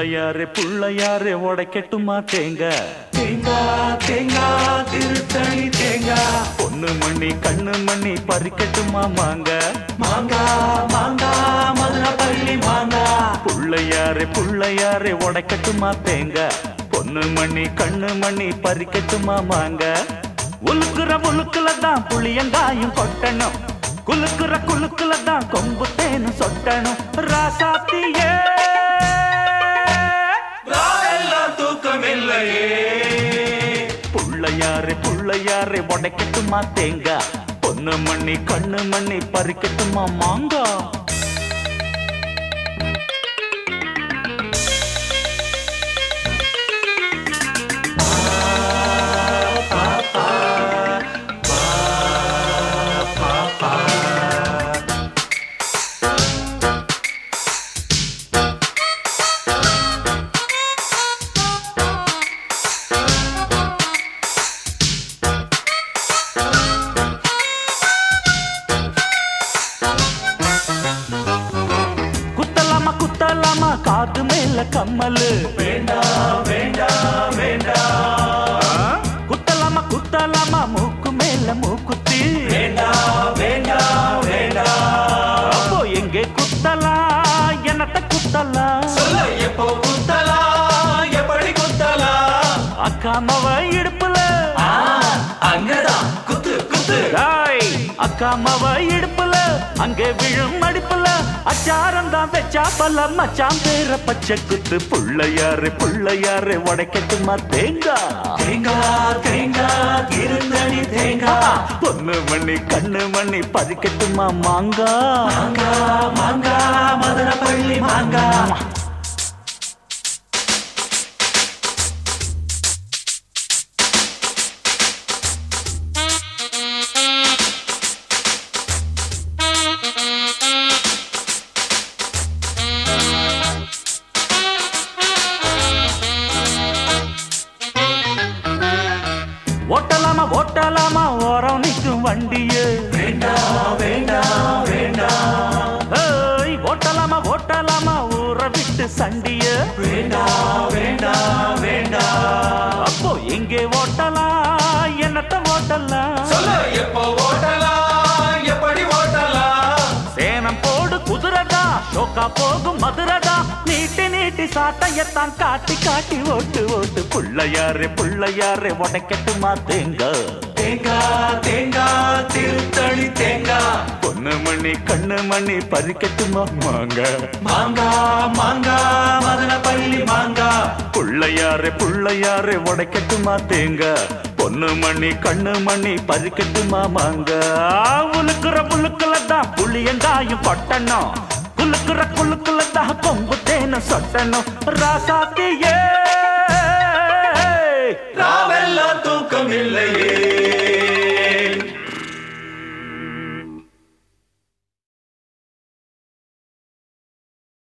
புள்ளையாரே புள்ளையாரே உடைக்கட்டுமா தேங்க தேங்காய் தேங்காய் திருத்தணி தேங்காய் பொண்ணு மணி கண்ணு மணி பறிக்கட்டுமா மாங்க மாங்காய் மாங்காய் மதுரப்பள்ளி மாங்காய் புள்ளையாரே புள்ளையாரே உடைக்கட்டுமா தேங்க பொண்ணு மணி கண்ணு மணி பறிக்கட்டுமா மாங்க உலுக்குற உலுக்குல தான் புளியங்காயும் கொட்டணும் குலுக்குற குலுக்குல தான் கொம்பு தேனும் சொட்டணும் ராசாத்தியே ராவெல்லாம் தூக்கம் இல்லையே புள்ளையாரே புள்ளையாரே உடைக்கட்டுமா தேங்க பொண்ணு மணி கண்ணு மணி பறிக்கட்டுமா மாங்கா குத்தலாமா குத்தலாமா காது மேல கம்மலு வேண்டாம் வேண்டாம் வேண்டாம் குத்தலாமா குத்தலாமா மூக்கு மேல மூக்குத்தி வேண்டாம் வேண்டாம் வேண்டாம் அப்போ எங்கே குத்தலாம் என்னத்த குத்தலாம் சொல்ல எப்போ குத்தலாம் எப்படி குத்தலாம் அக்காமவ இடுப்புல ஆ, அங்கதான் குத்து குத்து டாய் அக்காமவ இடுப்புல அங்கே விழும் அடிப்புல அச்சாரம் தான் வச்சா பல மச்சான் பேர பச்சை குத்து புள்ளையாரு புள்ளையாரு உடைக்கட்டுமா தேங்காய் தேங்காய் தேங்காய் திருத்தணி தேங்காய் பொண்ணு மணி கண்ணு மணி பறிக்கட்டுமா மாங்கா மாங்காய் மாங்காய் மதுரப்பள்ளி மாங்காய் ஓட்டலாமா ஓட்டலாமா ஓரம் நிற்கும் வண்டியே வேண்டாம் வேண்டாம் வேண்டாம் ஏய், ஓட்டலாமா ஓட்டலாமா ஊற விட்டு சண்டிய வேண்டாம் வேண்டாம் வேண்டாம் அப்போ எங்கே ஓட்டலாம் என்னத்த ஓட்டலாம் சொல்லு எப்போ ஓட்டலாம் எப்படி ஓட்டலாம் சேனம் போடு குதிரதா ஷோக்கா போகும் மதுரதா நீட்டி நீட்டி சாட்டையத்தான் காட்டி காட்டி ஓட்டு ஓட்டு புள்ளையாரே புள்ளையாரே உடைக்கட்டுமா தேங்க தேங்காய் தேங்காய் திருத்தணி தேங்காய் பொண்ணு மணி கண்ணு மணி பறிக்கட்டுமா மாங்க மாங்காய் மாங்காய் மதுரப்பள்ளி மாங்காய் புள்ளையாரே புள்ளையாரே உடைக்கட்டுமா தேங்க பொண்ணு மணி கண்ணு மணி பறிக்கட்டுமா மாங்க உலுக்குற முழுக்குல தான் புளியங்காயும் கொட்டணும் குலுக்குற குலுக்குல தான் கொம்பு தேன சொட்டணும் ராசாத்தியே ராவெல்லாம் தூக்கம் இல்லையே